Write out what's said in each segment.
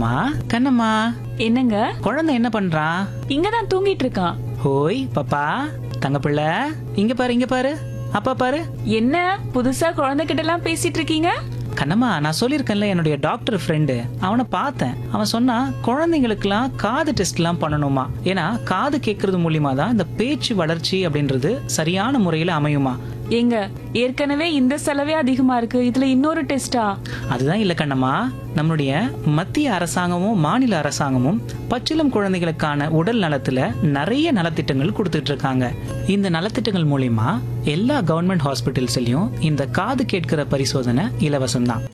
கண்ணம்மா கண்ணம்மா என்னங்க குழந்தை என்ன பண்றான் இங்கதான் தூங்கிட்டு இருக்கான் ஹோய் பாப்பா தங்கப்பிள்ளை இங்க பாரு இங்க பாரு அப்பா பாரு என்ன புதுசா குழந்தைகிட்ட எல்லாம் பேசிட்டு இருக்கீங்க கண்ணம்மா நான் சொல்லியிருக்கேன்ல என்னுடைய டாக்டர் ஃப்ரெண்டு அவனை பார்த்தேன் அவன் சொன்னா குழந்தைங்களுக்குலாம் காது டெஸ்ட்லாம் பண்ணணுமா ஏன்னா காது கேட்கறது மூலியமா தான் இந்த பேச்சு வளர்ச்சி அப்படின்றது சரியான முறையில் அமையுமா ஏங்க ஏற்கனவே இந்த செலவே அதிகமா இருக்கு இதுல இன்னொரு டெஸ்டா அதுதான் இல்லை கண்ணம்மா நம்மளுடைய மத்திய அரசாங்கமும் மாநில அரசாங்கமும் பச்சிளம் குழந்தைகளுக்கான உடல் நலத்துல நிறைய நலத்திட்டங்கள் கொடுத்துட்டு இருக்காங்க இந்த நலத்திட்டங்கள் மூலியமா எல்லா கவர்மெண்ட் ஹாஸ்பிட்டல்ஸ்லயும் இந்த காது கேட்கிற பரிசோதனை இலவசம்தான்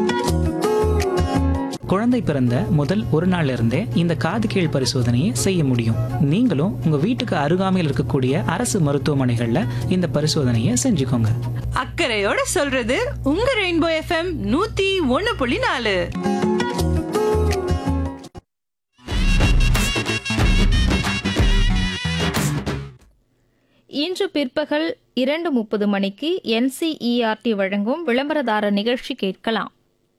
குழந்தை பிறந்த முதல் ஒரு நாள்ல இருந்தே இந்த காது கீழ் பரிசோதனையை செய்ய முடியும் நீங்களும் உங்க வீட்டுக்கு அருகாமையில் இருக்கக்கூடிய அரசு மருத்துவமனைகள்ல இந்த பரிசோதனையை செஞ்சுக்கோங்க அக்கறையோட சொல்றது உங்க ரெயின்போ எஃப்எம் நூத்தி ஒன்னு புள்ளி நாலு இன்று பிற்பகல் இரண்டு முப்பது மணிக்கு என்சிஇஆர்டி வழங்கும் விளம்பரதார நிகழ்ச்சி கேட்கலாம்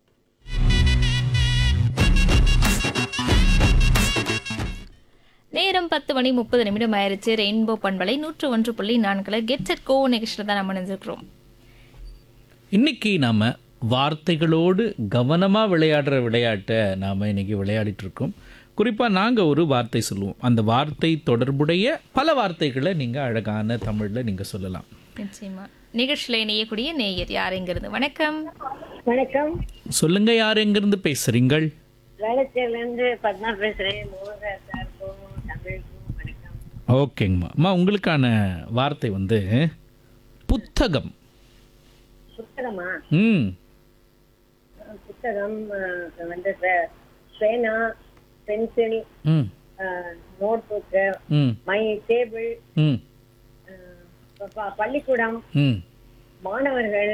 நேரம் பத்து மணி முப்பது நிமிடம் ஆயிருச்சு ரெயின்போ பண்பலை நூற்று ஒன்று புள்ளி நான்குல கெட் செட் கோ நிகழ்ச்சியில் தான் நம்ம நினைஞ்சிருக்கிறோம் இன்னைக்கு நாம் வார்த்தைகளோடு கவனமாக விளையாடுற விளையாட்டை நாம் இன்னைக்கு விளையாடிட்டு இருக்கோம் குறிப்பாக நாங்கள் ஒரு வார்த்தை சொல்லுவோம் அந்த வார்த்தை தொடர்புடைய பல வார்த்தைகளை நீங்கள் அழகான தமிழில் நீங்கள் சொல்லலாம் நிச்சயமா நிகழ்ச்சியில் இணையக்கூடிய நேயர் யாருங்கிறது வணக்கம் வணக்கம் சொல்லுங்க யார் எங்கேருந்து பேசுறீங்கள் வேளச்சேரில இருந்து பத்மா பேசுறேன் மோகன் சாருக்கும் தமிழுக்கும் வணக்கம் ஓகேங்கம்மா அம்மா உங்களுக்கான வார்த்தை வந்து புத்தகம் புத்தகமா ம் புத்தகம் அஹ், வந்து பே- பேனா பென்சில் ம் நோட் புக்கு ம் மை டேபிள் ம் பள்ளிக்கூடம் ம் மாணவர்கள்